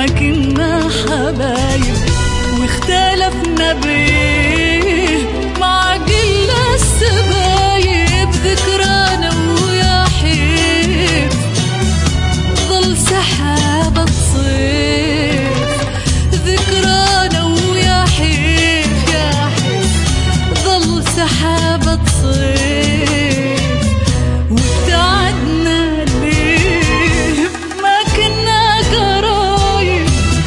ما كنا حبايب واختلفنا بيه مع كل السبايب ذكرانا ويا حيف ظل سحابة صيف ذكرانا ويا حيف يا حيف ظل سحابة صيف وابتعدنا ليه ما كنا قرايب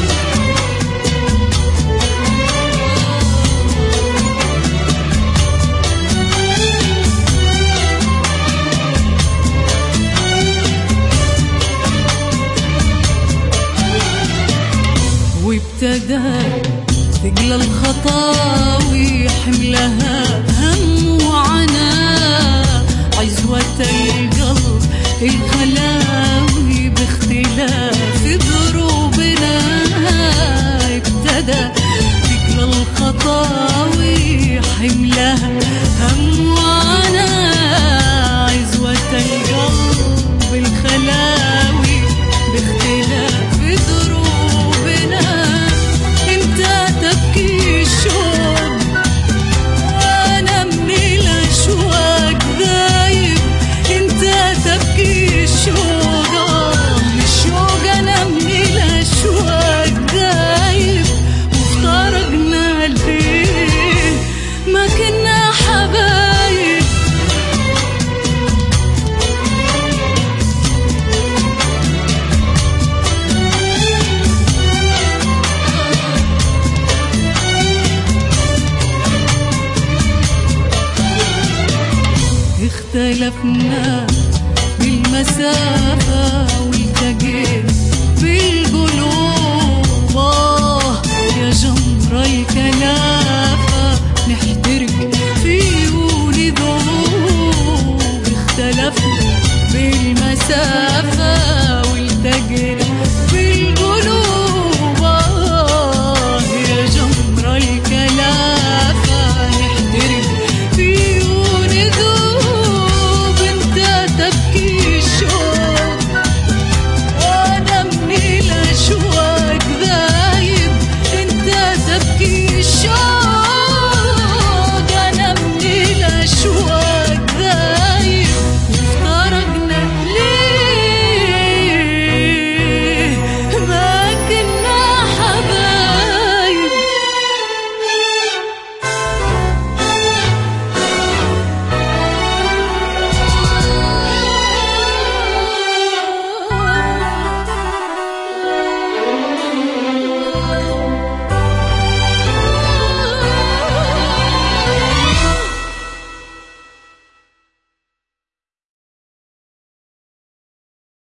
وابتدى ثقل الخطاوي حملها هم وعناء عزوة القلب الخلاوي باختلاف ضروبنا ابتدى ثقل الخطاوي حملها هم وعناء عزوة القلب الخلاوي باختلاف ضروبنا انت تبكي الشوق وانا من الاشواق ذايب انت تبكي الشوق آه، من الشوق انا من الاشواق ذايب وافترقنا ليه ما كنا حبايب اختلفنا بالمسافة